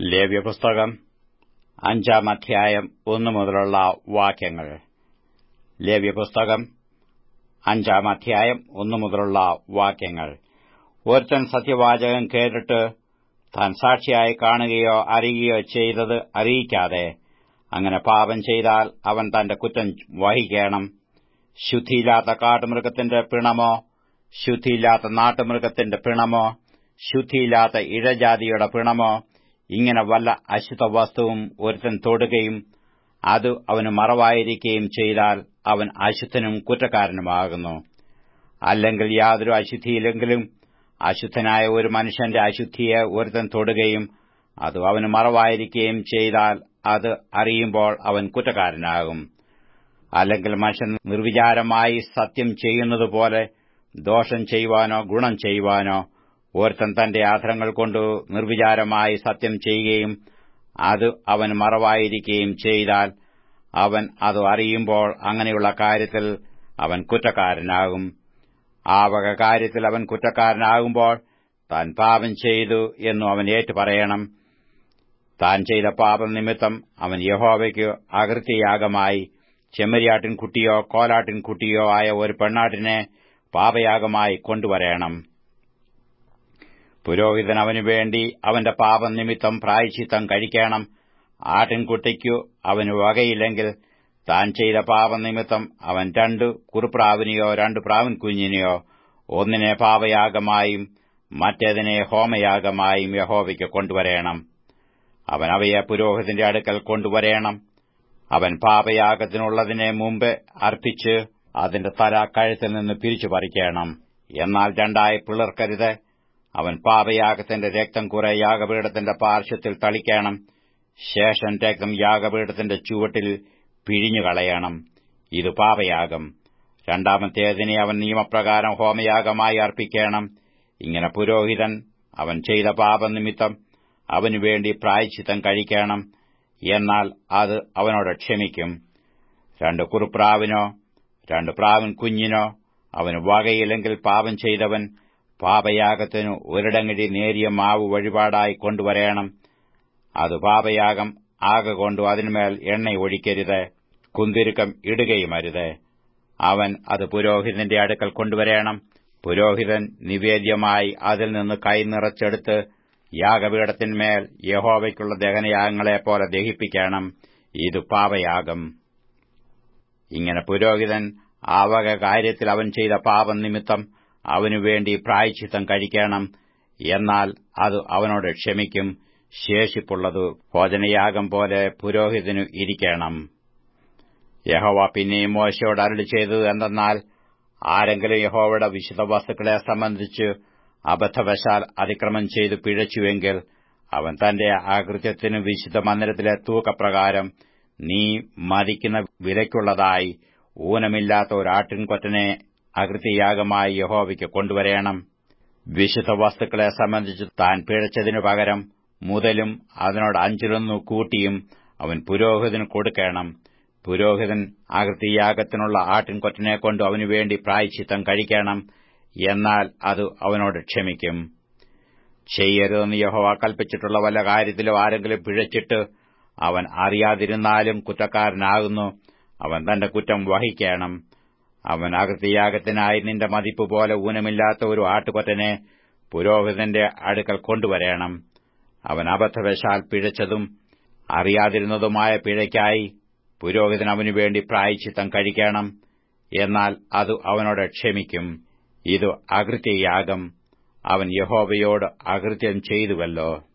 ലേവ്യപുസ്തകം അഞ്ചാം അധ്യായം ഒന്നു മുതലുള്ള വാക്യങ്ങൾ ലേവ്യപുസ്തകം അഞ്ചാം അധ്യായം ഒന്നു മുതലുള്ള വാക്യങ്ങൾ ഒരുത്തൻ സത്യവാചകം കേട്ടിട്ട് താൻ സാക്ഷിയായി കാണുകയോ അറിയുകയോ ചെയ്തത് അറിയിക്കാതെ അങ്ങനെ പാപം ചെയ്താൽ അവൻ തന്റെ കുറ്റം വഹിക്കണം ശുദ്ധിയില്ലാത്ത കാട്ടുമൃഗത്തിന്റെ പിണമോ ശുദ്ധിയില്ലാത്ത നാട്ടുമൃഗത്തിന്റെ പിണമോ ശുദ്ധിയില്ലാത്ത ഇഴജാതിയുടെ പിണമോ ഇങ്ങനെ വല്ല അശുദ്ധ വസ്തുവും ഒരുത്തൻ തൊടുകയും അത് അവന് മറവായിരിക്കുകയും ചെയ്താൽ അവൻ അശുദ്ധനും കുറ്റക്കാരനുമാകുന്നു അല്ലെങ്കിൽ യാതൊരു അശുദ്ധിയില്ലെങ്കിലും അശുദ്ധനായ ഒരു മനുഷ്യന്റെ അശുദ്ധിയെ ഒരുത്തൻ തൊടുകയും അത് അവന് മറവായിരിക്കുകയും ചെയ്താൽ അത് അറിയുമ്പോൾ അവൻ കുറ്റക്കാരനാകും അല്ലെങ്കിൽ മനുഷ്യൻ നിർവിചാരമായി സത്യം ചെയ്യുന്നതുപോലെ ദോഷം ചെയ്യുവാനോ ഗുണം ചെയ്യുവാനോ ഒരുത്തൻ തന്റെ ആധാരങ്ങൾ കൊണ്ട് നിർവിചാരമായി സത്യം ചെയ്യുകയും അത് അവൻ മറവായിരിക്കുകയും ചെയ്താൽ അവൻ അത് അറിയുമ്പോൾ അങ്ങനെയുള്ള കാര്യത്തിൽ അവൻ കുറ്റക്കാരനാകും ആ വക കാര്യത്തിൽ അവൻ കുറ്റക്കാരനാകുമ്പോൾ താൻ പാപം ചെയ്തു എന്നു അവൻ ഏറ്റുപറയണം താൻ ചെയ്ത പാപം നിമിത്തം അവൻ യഹോവയ്ക്ക് അകൃത്യയാഗമായി ചെമ്മരിയാട്ടിൻ കുട്ടിയോ കോലാട്ടിൻ കുട്ടിയോ ആയ ഒരു പെണ്ണാട്ടിനെ പാപയാഗമായി കൊണ്ടുവരേണം പുരോഹിതൻ അവനു വേണ്ടി അവന്റെ പാപം നിമിത്തം പ്രായച്ചിത്തം കഴിക്കണം ആട്ടിൻകുട്ടിക്കു അവന് വകയില്ലെങ്കിൽ താൻ ചെയ്ത പാപം നിമിത്തം അവൻ രണ്ട് കുറുപ്രാവിനെയോ രണ്ട് പ്രാവിൻ കുഞ്ഞിനെയോ ഒന്നിനെ പാപയാഗമായും മറ്റേതിനെ ഹോമയാഗമായും യഹോവയ്ക്ക് കൊണ്ടുവരേണം അവൻ അവയെ പുരോഹിതന്റെ അടുക്കൽ കൊണ്ടുവരേണം അവൻ പാപയാഗത്തിനുള്ളതിനെ മുമ്പ് അർപ്പിച്ച് അതിന്റെ തല കഴുത്തിൽ നിന്ന് പിരിച്ചു പറിക്കണം എന്നാൽ രണ്ടായി പിളർക്കരുത് അവൻ പാപയാഗത്തിന്റെ രക്തം കുറെ യാഗപീഠത്തിന്റെ പാർശ്വത്തിൽ തളിക്കണം ശേഷം രക്തം യാഗപീഠത്തിന്റെ ചുവട്ടിൽ പിഴിഞ്ഞുകളയണം ഇത് പാപയാഗം രണ്ടാമത്തേതിനെ അവൻ നിയമപ്രകാരം ഹോമയാഗമായി അർപ്പിക്കണം ഇങ്ങനെ പുരോഹിതൻ അവൻ ചെയ്ത പാപനിമിത്തം അവനുവേണ്ടി പ്രായച്ചിത്തം കഴിക്കണം എന്നാൽ അത് അവനോട് ക്ഷമിക്കും രണ്ട് കുറുപ്രാവിനോ രണ്ട് പ്രാവിൻ കുഞ്ഞിനോ അവന് വകയില്ലെങ്കിൽ പാപം ചെയ്തവൻ പാപയാഗത്തിനു ഒരിടങ്ങഴി നേരിയ മാവ് വഴിപാടായി കൊണ്ടുവരേണം അത് പാപയാഗം ആകെ കൊണ്ടു അതിന്മേൽ എണ്ണ ഒഴിക്കരുത് കുന്തിരുക്കം ഇടുകയുമരുത് അവൻ അത് പുരോഹിതന്റെ അടുക്കൽ കൊണ്ടുവരേണം പുരോഹിതൻ നിവേദ്യമായി അതിൽ നിന്ന് കൈ നിറച്ചെടുത്ത് യാഗപീഠത്തിന്മേൽ യഹോവയ്ക്കുള്ള ദഹനയാഗങ്ങളെപ്പോലെ ദഹിപ്പിക്കണം ഇത് പാപയാഗം ഇങ്ങനെ പുരോഹിതൻ ആ വക കാര്യത്തിൽ അവൻ ചെയ്ത പാപം നിമിത്തം അവനുവേണ്ടി പ്രായച്ചിത്തം കഴിക്കണം എന്നാൽ അത് അവനോട് ക്ഷമിക്കും ശേഷിപ്പുള്ളത് ഭോജനയാഗം പോലെ പുരോഹിതനു ഇരിക്കണം യഹോവ പിന്നെയും മോശയോട് അരുളി ചെയ്തത് എന്തെന്നാൽ ആരെങ്കിലും യഹോവയുടെ വിശുദ്ധ വസ്തുക്കളെ സംബന്ധിച്ച് അബദ്ധവശാൽ അതിക്രമം ചെയ്തു പിഴച്ചുവെങ്കിൽ അവൻ തന്റെ ആകൃത്യത്തിന് വിശുദ്ധ മന്ദിരത്തിലെ തൂക്കപ്രകാരം നീ മതിക്കുന്ന വിലയ്ക്കുള്ളതായി ഊനമില്ലാത്ത ഒരാട്ടിൻകൊറ്റനെ അകൃത്യയാഗമായി യഹോവയ്ക്ക് കൊണ്ടുവരേണം വിശുദ്ധ വസ്തുക്കളെ സംബന്ധിച്ച് താൻ പിഴച്ചതിനു പകരം മുതലും അതിനോട് അഞ്ചിലൊന്നു കൂട്ടിയും അവൻ പുരോഹിതന് കൊടുക്കണം പുരോഹിതൻ ആകൃതിയാഗത്തിനുള്ള ആട്ടിൻകൊറ്റനെ കൊണ്ട് അവനുവേണ്ടി പ്രായച്ചിത്തം കഴിക്കണം എന്നാൽ അത് അവനോട് ക്ഷമിക്കും ചെയ്യരുതെന്ന് യഹോവ കൽപ്പിച്ചിട്ടുള്ള വല്ല കാര്യത്തിലും ആരെങ്കിലും പിഴച്ചിട്ട് അവൻ അറിയാതിരുന്നാലും കുറ്റക്കാരനാകുന്നു അവൻ തന്റെ കുറ്റം വഹിക്കണം അവൻ അകൃത്യയാഗത്തിനായി നിന്റെ മതിപ്പ് പോലെ ഊനമില്ലാത്ത ഒരു ആട്ടുകൊറ്റനെ പുരോഹിതന്റെ അടുക്കൽ കൊണ്ടുവരേണം അവൻ അബദ്ധവശാൽ പിഴച്ചതും അറിയാതിരുന്നതുമായ പിഴയ്ക്കായി പുരോഹിതൻ അവനുവേണ്ടി പ്രായച്ചിത്തം കഴിക്കണം എന്നാൽ അത് അവനോട് ക്ഷമിക്കും ഇത് അകൃത്യയാഗം അവൻ യഹോവയോട് അകൃത്യം ചെയ്തുവല്ലോ